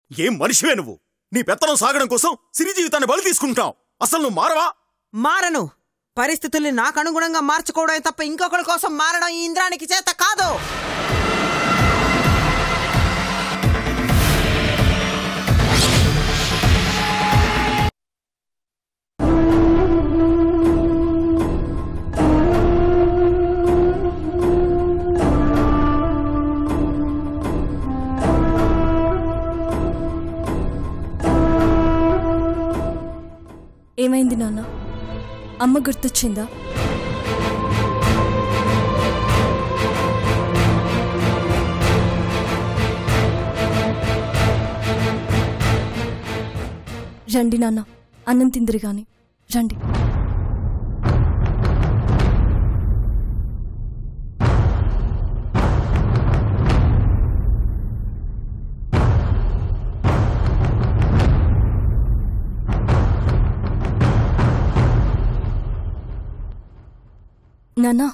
ఏం మనిషివే నువ్వు నీ పెత్తనం సాగడం కోసం సిరి జీవితాన్ని బలి తీసుకుంటావు అసలు నువ్వు మారవా మారను పరిస్థితుల్ని నాకు అనుగుణంగా మార్చుకోవడం తప్ప ఇంకొకరి కోసం మారడం ఈ ఇంద్రానికి చేత కాదు ఏమైంది నాన్న అమ్మ గుర్తొచ్చిందా రండి నాన్న అన్నం తిందిరి గాని రండి నాన్నా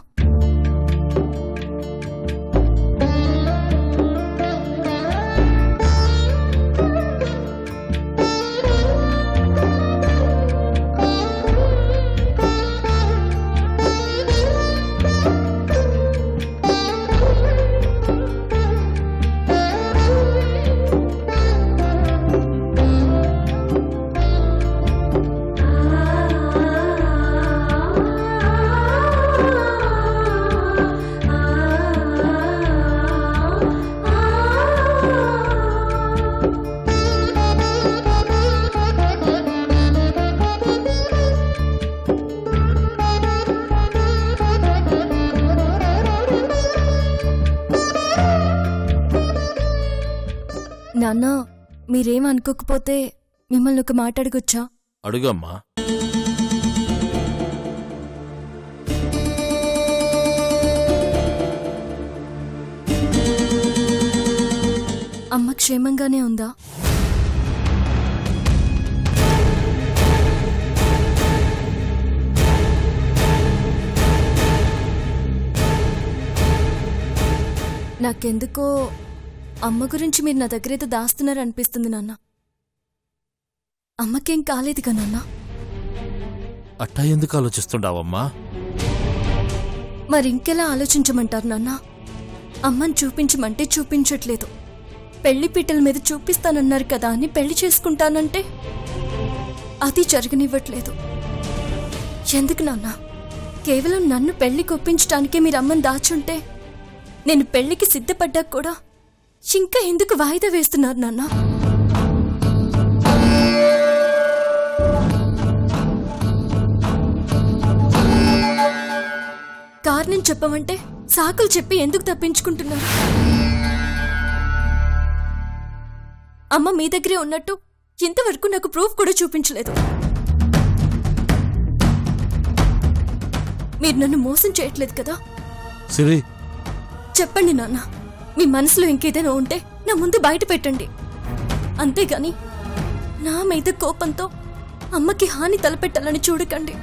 నాన్న మీరేం అనుకోకపోతే మిమ్మల్ని ఒక మాట అడగొచ్చా అడుగమ్మా అమ్మ క్షేమంగానే ఉందా నాకెందుకో అమ్మ గురించి మీరు నా దగ్గర ఏదో దాస్తున్నారు అనిపిస్తుంది నాన్న అమ్మకేం కాలేదుగా నాన్న అట్టా ఎందుకు ఆలోచిస్తుండావమ్మా మరి ఇంకెలా ఆలోచించమంటారు నాన్న అమ్మని చూపించమంటే చూపించట్లేదు పెళ్లి పీటల మీద చూపిస్తానన్నారు కదా అని పెళ్లి చేసుకుంటానంటే అది జరగనివ్వట్లేదు ఎందుకు నాన్న కేవలం నన్ను పెళ్లికి ఒప్పించడానికే మీరు అమ్మని దాచుంటే నేను పెళ్లికి సిద్ధపడ్డాక కూడా ఇంకా ఎందుకు వాయిదా వేస్తున్నారు నాన్న కారణం చెప్పమంటే సాకులు చెప్పి ఎందుకు తప్పించుకుంటున్నారు అమ్మ మీ దగ్గరే ఉన్నట్టు ఇంతవరకు నాకు ప్రూఫ్ కూడా చూపించలేదు మీరు నన్ను మోసం చేయట్లేదు కదా సిరి చెప్పండి నాన్న మీ మనసులో ఇంకేదైనా ఉంటే నా ముందు బయట పెట్టండి అంతేగాని నా మీద కోపంతో అమ్మకి హాని తలపెట్టాలని చూడకండి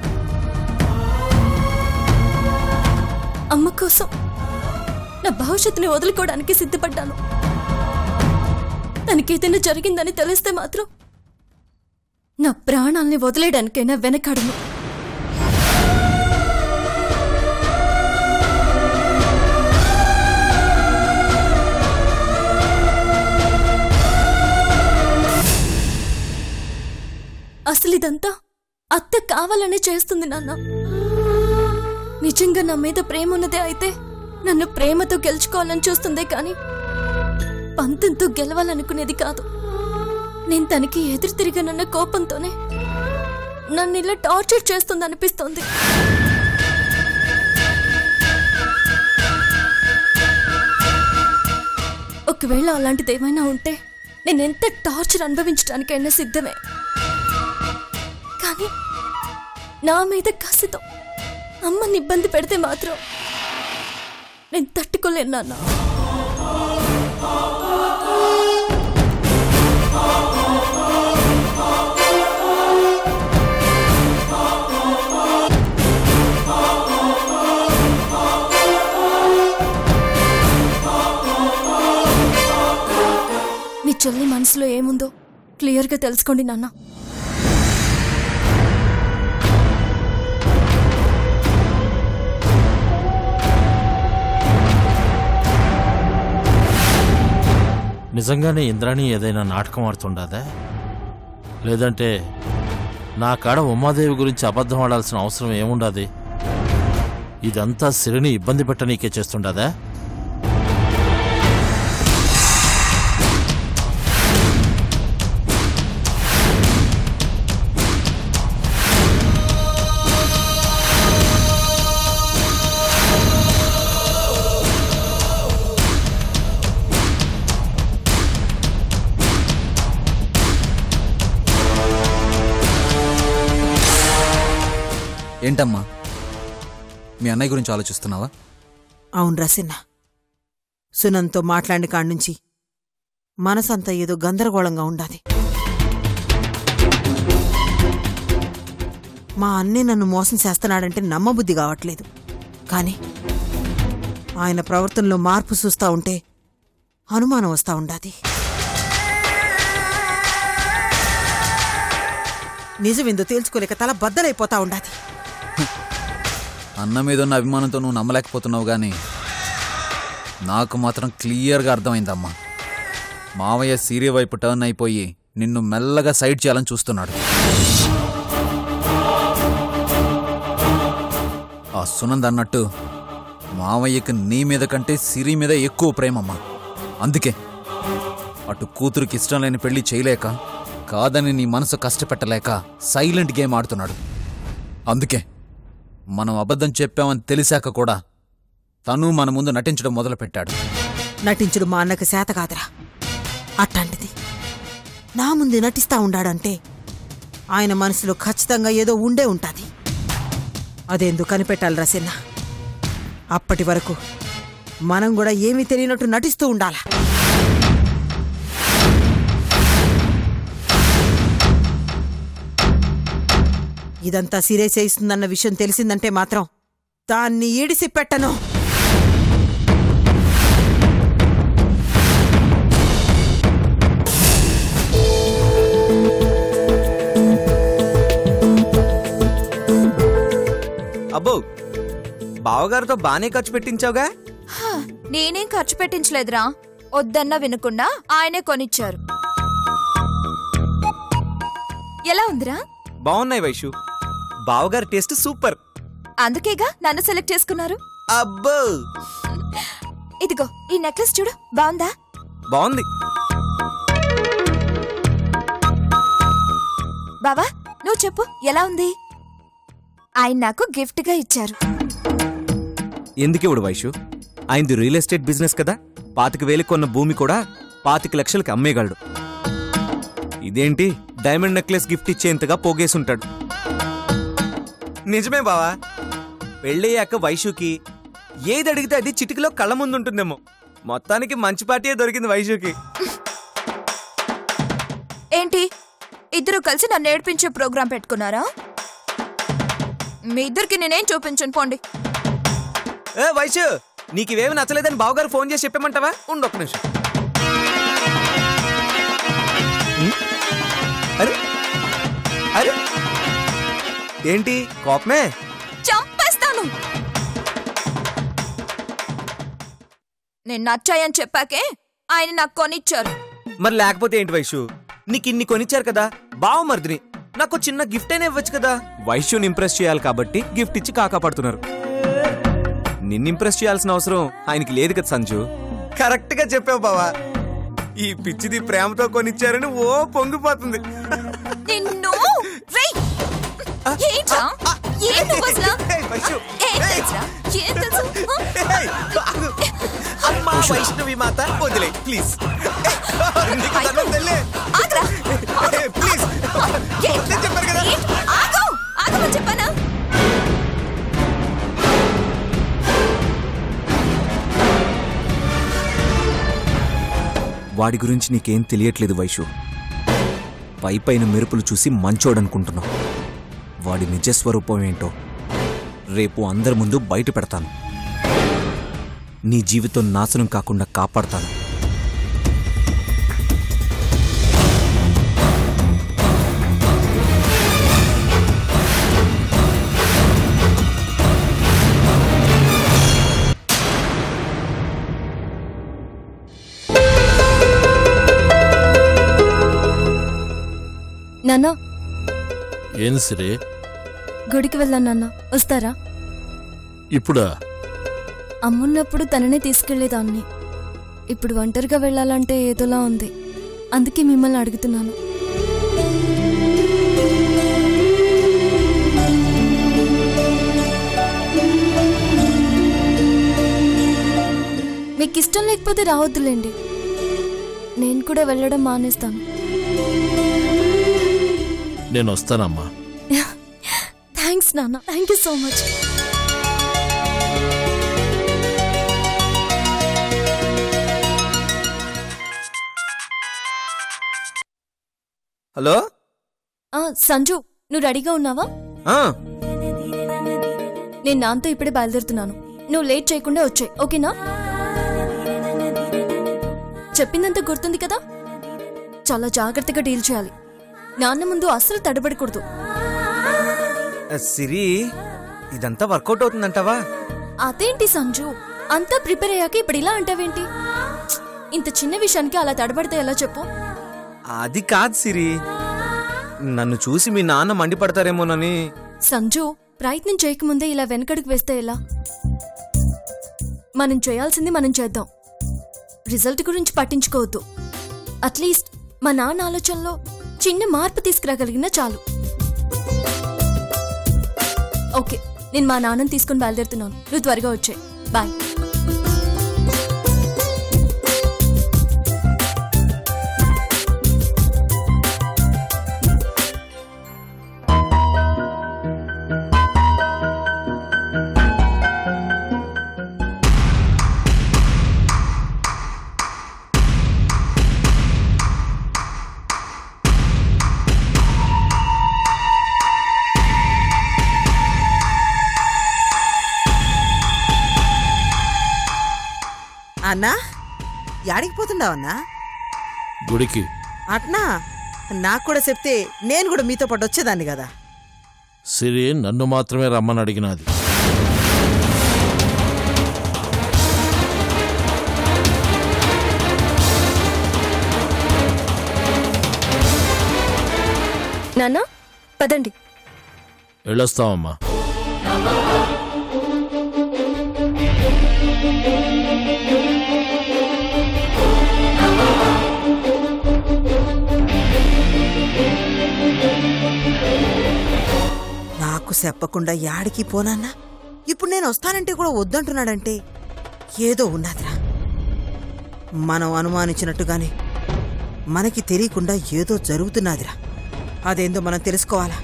అమ్మ కోసం నా భవిష్యత్తుని వదులుకోవడానికి సిద్ధపడ్డాను తనకేదైనా జరిగిందని తెలిస్తే మాత్రం నా ప్రాణాల్ని వదిలేయడానికైనా వెనకాడను అసలు ఇదంతా అత్త కావాలనే చేస్తుంది నాన్న నిజంగా నా మీద ప్రేమ ఉన్నదే అయితే నన్ను ప్రేమతో గెలుచుకోవాలని చూస్తుందే కానీ పంతంతో గెలవాలనుకునేది కాదు నేను తనకి ఎదురు తిరిగానన్న కోపంతోనే నన్ను ఇలా టార్చర్ చేస్తుంది అనిపిస్తోంది ఒకవేళ అలాంటిది ఏమైనా ఉంటే నేను ఎంత టార్చర్ అనుభవించడానికైనా సిద్ధమే కానీ నా మీద కసితో అమ్మని ఇబ్బంది పెడితే మాత్రం నేను తట్టుకోలేను నాన్న మీ చెల్లి మన మనసులో ఏముందో క్లియర్గా తెలుసుకోండి నాన్న నిజంగానే ఇంద్రాణి ఏదైనా నాటకం ఆడుతుండదా లేదంటే నా కాడ ఉమాదేవి గురించి అబద్ధం ఆడాల్సిన అవసరం ఏముండదు ఇదంతా సిరిని ఇబ్బంది పెట్టనీకే చేస్తుండదా ఏంటమ్మా మీ అన్నయ్య గురించి ఆలోచిస్తున్నావా అవును రసిన్న సునంతో మాట్లాడిన కాడ్నుంచి మనసంతా ఏదో గందరగోళంగా ఉండాది మా అన్నే నన్ను మోసం చేస్తున్నాడంటే నమ్మబుద్ధి కావట్లేదు కానీ ఆయన ప్రవర్తనలో మార్పు చూస్తా ఉంటే అనుమానం వస్తా ఉండాది నిజమేందో తేల్చుకోలేక తల బద్దలైపోతా ఉండాది అన్న మీద ఉన్న అభిమానంతో నువ్వు నమ్మలేకపోతున్నావు కానీ నాకు మాత్రం క్లియర్గా అర్థమైందమ్మా మావయ్య సీరియ వైపు టర్న్ అయిపోయి నిన్ను మెల్లగా సైడ్ చేయాలని చూస్తున్నాడు ఆ సునంద్ అన్నట్టు మావయ్యకి నీ మీద కంటే సిరి మీద ఎక్కువ ప్రేమమ్మా అందుకే అటు కూతురికి ఇష్టం లేని పెళ్లి చేయలేక కాదని నీ మనసు కష్టపెట్టలేక సైలెంట్ గేమ్ ఆడుతున్నాడు అందుకే మనం అబద్ధం చెప్పామని తెలిసాక కూడా తను మన ముందు నటించడం మొదలుపెట్టాడు నటించుడు మా అన్నకు శాత కాదురా అట్లాంటిది నా ముందు నటిస్తా ఉండాడంటే ఆయన మనసులో ఖచ్చితంగా ఏదో ఉండే ఉంటాది అదేందుకు కనిపెట్టాలి రసన్న అప్పటి వరకు మనం కూడా ఏమీ తెలియనట్టు నటిస్తూ ఉండాలా ఇదంతా సీరియస్ చేయిస్తుందన్న విషయం తెలిసిందంటే మాత్రం దాన్ని ఈడిసి పెట్టను అబ్బో బావగారితో బానే ఖర్చు పెట్టించావుగా హా, నేనేం ఖర్చు పెట్టించలేదురా వద్దన్నా వినకుండా ఆయనే కొనిచ్చారు ఎలా ఉందిరా బాగున్నాయి వైషు బావగారి టేస్ట్ సూపర్ అందుకేగా నన్ను సెలెక్ట్ చేసుకున్నారు అబ్బో ఇదిగో ఈ నెక్లెస్ చూడు బాగుందా బాగుంది బావా నువ్వు చెప్పు ఎలా ఉంది ఆయన నాకు గిఫ్ట్ గా ఇచ్చారు ఎందుకు ఇవ్వడు వైషు ఆయనది రియల్ ఎస్టేట్ బిజినెస్ కదా పాతిక వేలు కొన్న భూమి కూడా పాతిక లక్షలకి అమ్మేయగలడు ఇదేంటి డైమండ్ నెక్లెస్ గిఫ్ట్ ఇచ్చేంతగా పోగేసుంటాడు నిజమే బావా పెళ్ళయ్యాక వైషుకి ఏది అడిగితే అది చిటికలో కళ్ళ ముందు ఉంటుందేమో మొత్తానికి మంచి పార్టీయే దొరికింది వైషుకి ఏంటి ఇద్దరు కలిసి నన్ను ఏడిపించే ప్రోగ్రాం పెట్టుకున్నారా మీ ఇద్దరికి నేనేం చూపించను పోండి ఏ వైషు నీకు ఇవేమి నచ్చలేదని బావగారు ఫోన్ చేసి చెప్పేమంటావా ఉండు ఒక్క నిమిషం ఉం? అరే అరే ఏంటి కోపమే చంపేస్తాను నేను నచ్చాయని చెప్పాకే ఆయన నాకు కొనిచ్చారు మరి లేకపోతే ఏంటి వైషు నీకు ఇన్ని కొనిచ్చారు కదా బావ మరిదిని నాకు చిన్న గిఫ్ట్ అయినా ఇవ్వచ్చు కదా వైశ్యుని ఇంప్రెస్ చేయాలి కాబట్టి గిఫ్ట్ ఇచ్చి కాకాపడుతున్నారు నిన్ను ఇంప్రెస్ చేయాల్సిన అవసరం ఆయనకి లేదు కదా సంజు కరెక్ట్ గా చెప్పావు బావా ఈ పిచ్చిది ప్రేమతో కొనిచ్చారని ఓ పొంగిపోతుంది నిన్ను రేయ్! ఏంట్రా ఏం నువ్వు అసలు? ఏయ్, వైషు! ఏం తెలుసురా? ఏం తెలుసు ఏయ్, ఆగు. అమ్మా వైష్ణవి మాత వదిలే ప్లీజ్ నీకు దండం తల్లే. ఆగ్రా ఏయ్, ప్లీజ్ వద్దని చెప్పారు కదా ఆగు ఆగమని చెప్పానా వాడి గురించి నీకేం తెలియట్లేదు వైషు పై పైన మెరుపులు చూసి మంచోడనుకుంటున్నావు వాడి నిజస్వరూపం ఏంటో రేపు అందరి ముందు బయట పెడతాను నీ జీవితం నాశనం కాకుండా కాపాడతాను నాన్న ఏం సిరి గుడికి వెళ్ళాను నాన్న వస్తారా ఇప్పుడా అమ్మున్నప్పుడు తననే తీసుకెళ్లేదాన్ని ఇప్పుడు ఒంటరిగా వెళ్ళాలంటే ఏదోలా ఉంది అందుకే మిమ్మల్ని అడుగుతున్నాను మీకు ఇష్టం లేకపోతే రావద్దులేండి నేను కూడా వెళ్ళడం మానేస్తాను నేను వస్తానమ్మా థ్యాంక్స్ నాన్న thank you so much hello ఆ, సంజు నువ్వు రెడీగా ఉన్నావా ఆ, నేను నాన్నతో ఇప్పుడే బయలుదేరుతున్నాను నువ్వు లేట్ చేయకుండా వచ్చాయి ఓకేనా చెప్పిందంతా గుర్తుంది కదా చాలా జాగ్రత్తగా డీల్ చేయాలి నాన్న ముందు అస్సలు తడబడకూడదు సిరి ఇదంతా వర్కౌట్ అవుతుందంటావా అదేంటి సంజు అంతా ప్రిపేర్ అయ్యాక ఇప్పుడు ఇలా అంటావేంటి ఛ్! ఇంత చిన్న విషయానికి అలా తడబడితే ఎలా చెప్పు అది కాదు సిరి నన్ను చూసి మీ నాన్న మండిపడతారేమోనని సంజు ప్రయత్నం చేయకముందే ఇలా వెనకడుగు వేస్తే ఎలా మనం చేయాల్సింది మనం చేద్దాం రిజల్ట్ గురించి పట్టించుకోవద్దు అట్లీస్ట్ మా నాన్న ఆలోచనలో చిన్న మార్పు తీసుకురాగలిగినా చాలు ఓకే నేను మా నాన్నని తీసుకుని బయలుదేరుతున్నాను నువ్వు త్వరగా వచ్చాయి బాయ్ అన్నా యాడికి పోతుండావన్నా గుడికి అట్నా నాకు కూడా చెప్తే నేను కూడా మీతో పాటు వచ్చేదాన్ని కదా సిరి నన్ను మాత్రమే రమ్మని అడిగినది నాన్న పదండి వెళ్ళొస్తామమ్మా నాకు చెప్పకుండా యాడికి పోనన్నా ఇప్పుడు నేను వస్తానంటే కూడా వద్దంటున్నాడంటే ఏదో ఉన్నదిరా మనం అనుమానించినట్టుగానే మనకి తెలియకుండా ఏదో జరుగుతున్నదిరా అదేందో మనం తెలుసుకోవాలా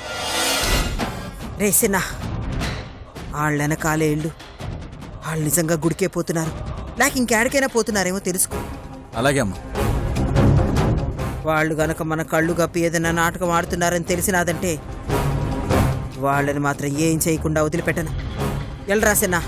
రేసినా వాళ్ళ వెనకాలే ఇళ్ళు వాళ్ళు నిజంగా గుడికే పోతున్నారు లేక ఇంకెక్కడికైనా పోతున్నారేమో తెలుసుకో అలాగే అమ్మా వాళ్ళు గనక మన కళ్ళు గప్పి ఏదైనా నాటకం ఆడుతున్నారని తెలిసినాదంటే వాళ్ళని మాత్రం ఏం చేయకుండా వదిలిపెట్టను ఎల్రాసేనా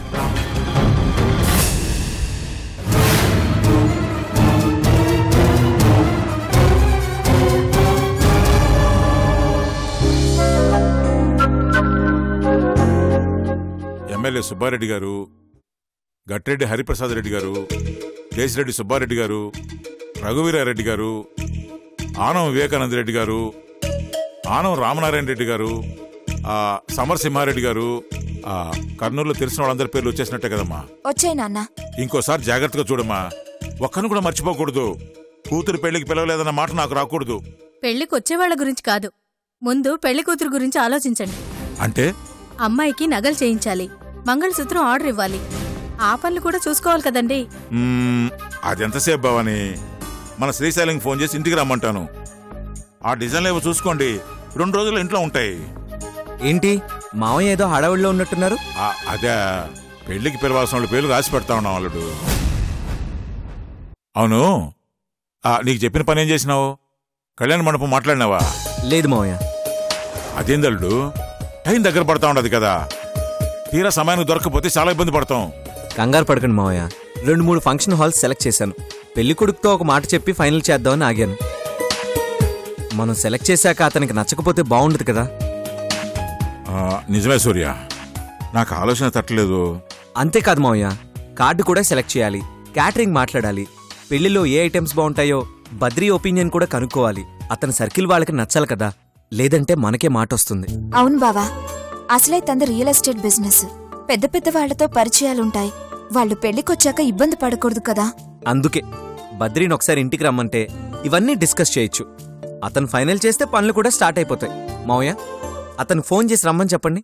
ఎమ్మెల్యే సుబ్బారెడ్డి గారు గట్రెడ్డి హరిప్రసాద్ రెడ్డి గారు కేసిరెడ్డి సుబ్బారెడ్డి గారు రఘువీరారెడ్డి గారు ఆనం వివేకానంద రెడ్డి గారు ఆనం రామనారాయణ రెడ్డి గారు ఆ, సమరసింహారెడ్డి గారు ఆ, కర్నూలులో తెలిసిన వాళ్ళందరి పేర్లు వచ్చేసినట్టే కదమ్మా వచ్చాయి నాన్న ఇంకోసారి జాగ్రత్తగా చూడమ్మా ఒక్కను కూడా మర్చిపోకూడదు కూతురు పెళ్లికి పిలవలేదన్న మాట నాకు రాకూడదు పెళ్లికి వచ్చేవాళ్ల గురించి కాదు ముందు పెళ్లి కూతురు గురించి ఆలోచించండి అంటే అమ్మాయికి నగలు చేయించాలి మంగళసూత్రం ఆర్డర్ ఇవ్వాలి ఆ పనులు కూడా చూసుకోవాలి కదండి మ్మ్, అదెంతసేపు భవాని మన శ్రీశైలంకి ఫోన్ చేసి ఇంటికి రమ్మంటాను ఆ డిజైన్లు ఏవో చూసుకోండి రెండు రోజులు ఇంట్లో ఉంటాయి ఏంటి మావయ్య ఏదో హడావుడిలో ఉన్నట్టున్నారు ఆ, అదే పెళ్లికి పిలవాల్సిన వాళ్ళ పేర్లు రాసి పెడతా ఉన్నాం వాళ్ళడు అవును ఆ, నీకు చెప్పిన పని ఏం చేసినావు కళ్యాణ మండపం మాట్లాడినావా లేదు మావయ్య అదేందల్లుడు టైం దగ్గర పడతా ఉండదు కదా తీరా సమయానికి దొరకకపోతే చాలా ఇబ్బంది పడతాం కంగారు పడకండి మావయ్య రెండు మూడు ఫంక్షన్ హాల్స్ సెలెక్ట్ చేశాను పెళ్లి కొడుకుతో ఒక మాట చెప్పి ఫైనల్ చేద్దామని ఆగాను మనం సెలెక్ట్ చేశాక అతనికి నచ్చకపోతే బాగుండదు కదా ఆ, నిజమే సూర్య నాకు ఆలోచన తట్టలేదు అంతేకాదు మావయ్య కార్డు కూడా సెలెక్ట్ చేయాలి క్యాటరింగ్ మాట్లాడాలి పెళ్లిలో ఏ ఐటమ్స్ బాగుంటాయో బద్రీ ఒపీనియన్ కూడా కనుక్కోవాలి అతని సర్కిల్ వాళ్ళకి నచ్చాలి కదా లేదంటే మనకే మాట వస్తుంది అవును బావా అసలే తంది రియల్ ఎస్టేట్ బిజినెస్ పెద్ద పెద్ద వాళ్లతో పరిచయాలుంటాయి వాళ్ళు పెళ్లికొచ్చాక ఇబ్బంది పడకూడదు కదా అందుకే బద్రీని ఒకసారి ఇంటికి రమ్మంటే ఇవన్నీ డిస్కస్ చేయొచ్చు అతను ఫైనల్ చేస్తే పనులు కూడా స్టార్ట్ అయిపోతాయి మావయ్య అతను ఫోన్ చేసి రమ్మని చెప్పండి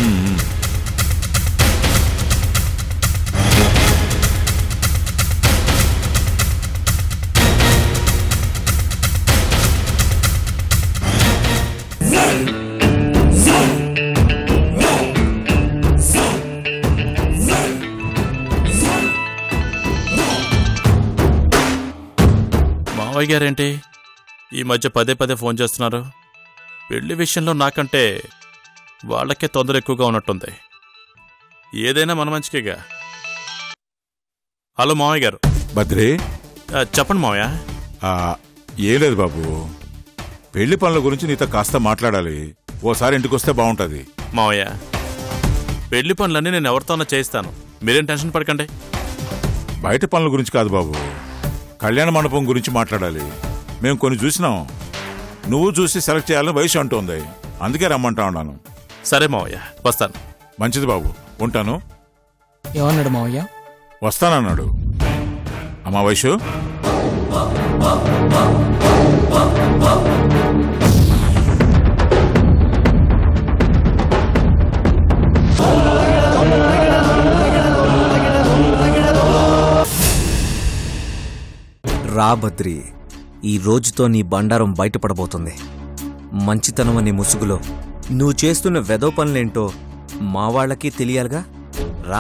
మావయ్య గారేంటి ఈ మధ్య పదే పదే ఫోన్ చేస్తున్నారు పెళ్లి విషయంలో నాకంటే వాళ్ళకే తొందర ఎక్కువగా ఉన్నట్టుంది ఏదైనా మన మంచికేగా హలో మావయ్య గారు బద్రి ఆ, చెప్పండి మావయ్య ఆ, ఏం లేదు బాబు పెళ్లి పనుల గురించి నీతో కాస్త మాట్లాడాలి ఓసారి ఇంటికి వస్తే బాగుంటది మావయ్య పెళ్లి పనులన్నీ నేను ఎవరితోనో చేయిస్తాను మీరేం టెన్షన్ పడకండి బయట పనుల గురించి కాదు బాబు కళ్యాణ మండపం గురించి మాట్లాడాలి మేము కొన్ని చూసినాం నువ్వు చూసి సెలెక్ట్ చేయాలని వయసు అంటోంది అందుకే రమ్మంటా ఉన్నాను సరే మావయ్య వస్తాను మంచిది బాబు ఉంటాను ఏమన్నాడు మావయ్య వస్తానన్నాడు అమ్మా వయసు రా బద్రి ఈ రోజుతో నీ బండారం బయటపడబోతుంది మంచితనం అనే ముసుగులో నువ్వు చేస్తున్న వెదో పనులేంటో మా వాళ్ళకి తెలియాలిగా రా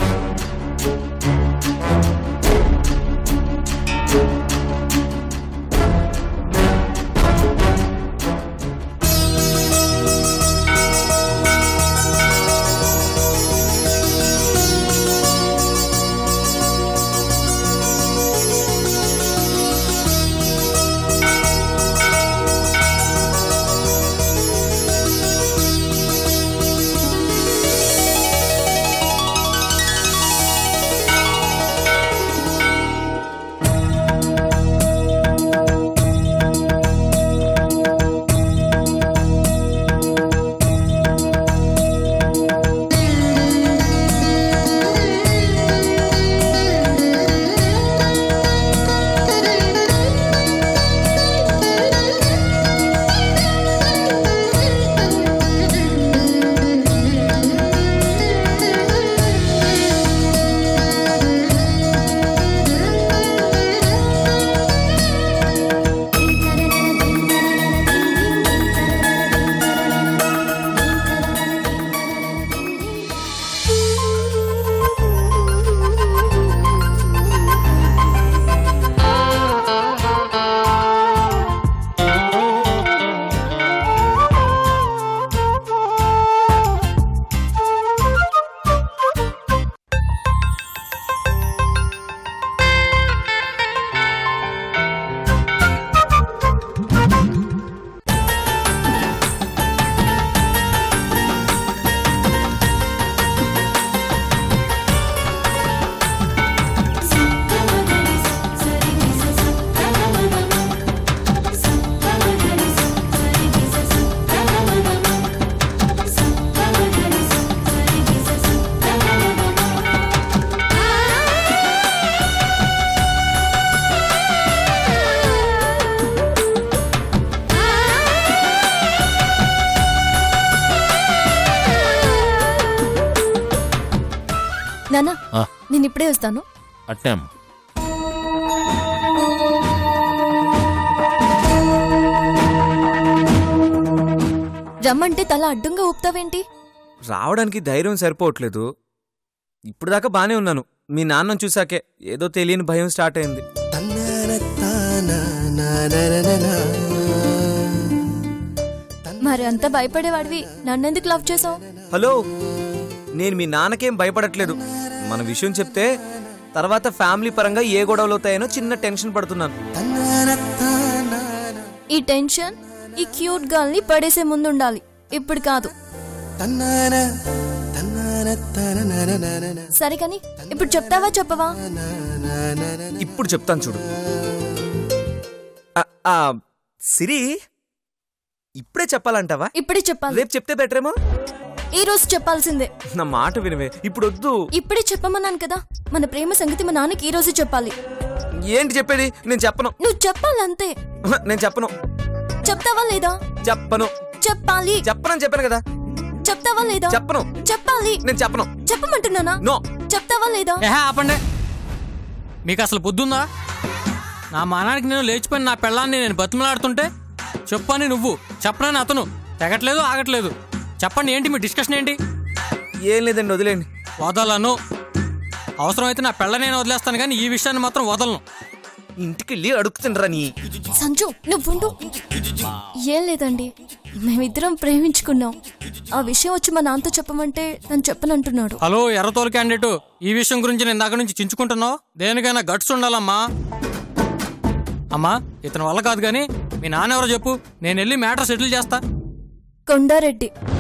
నానా ఆ. నేను ఇప్పుడే వస్తాను అట్నే అమ్మ. రమ్మంటే తల అడ్డంగా ఊపుతావేంటి రావడానికి ధైర్యం సరిపోవట్లేదు ఇప్పుడు దాకా బానే ఉన్నాను మీ నాన్నను చూసాకే ఏదో తెలియని భయం స్టార్ట్ అయింది మరి అంత భయపడేవాడివి నన్నెందుకు లవ్ చేసావు హలో నేను మీ నాన్నకేం భయపడట్లేదు మన విషయం చెప్తే తర్వాత ఫ్యామిలీ పరంగా ఏ గొడవలు అవుతాయనో చిన్న టెన్షన్ పడుతున్నాను ఈ టెన్షన్ ఈ క్యూట్ గర్ల్ ని పడేసే ముందు ఉండాలి ఇప్పుడు కాదు సరే కానీ ఇప్పుడు చెప్తావా చెప్పవా ఇప్పుడు చెప్తాను చూడు ఆ, సిరి ఇప్పుడే చెప్పాలంటావా ఇప్పుడే చెప్పాలి రేపు చెప్తే బెటర్ ఏమో ఈ రోజు చెప్పాల్సిందే నా మాట వినవే ఇప్పుడు వద్దు ఇప్పుడే చెప్పమన్నాను కదా మన ప్రేమ సంగతి మా నాన్నకి ఈ రోజు చెప్పాలి ఏంటి చెప్పేది నేను చెప్పను నువ్వు చెప్పాలంతే నేను చెప్పను చెప్తావా లేదా చెప్పను చెప్పాలి చెప్పనని చెప్పాను కదా చెప్తావా లేదా చెప్పను చెప్పాలి నేను చెప్పను చెప్పమంటున్నానా నో చెప్తావా లేదా ఏహే ఆపండి మీకు అసలు బుద్ధుందా నా మానానికి నేను లేచిపోయిన నా పెళ్ళాన్ని నేను బతిమలాడుతుంటే చెప్పని నువ్వు చెప్పనని అతను తెగట్లేదు ఆగట్లేదు చెప్పండి ఏంటి మీ డిస్కషన్ ఏంటి ఏం లేదండి వదిలేండి వదలను అవసరమైతే నా పెళ్ళ నేను వదిలేస్తాను కానీ ఈ విషయాన్ని మాత్రం వదలను ఇంటికి వెళ్ళి అడుగుతుండ్రా నీ సంజు నువ్వుండు ఏం లేదండి మేమిద్దరం ప్రేమించుకున్నాం ఆ విషయం వచ్చి మా నాన్నతో చెప్పమంటే తను చెప్పనంటున్నాడు హలో ఎర్రతోలు క్యాండిడేట్ ఈ విషయం గురించి నేను దగ్గర నుంచి చించుకుంటున్నావు దేనికైనా గట్స్ ఉండాలమ్మా అమ్మా ఇతని వల్ల కాదు కానీ మీ నాన్న ఎవరో చెప్పు నేను వెళ్ళి మ్యాటర్ సెటిల్ చేస్తా కొండారెడ్డి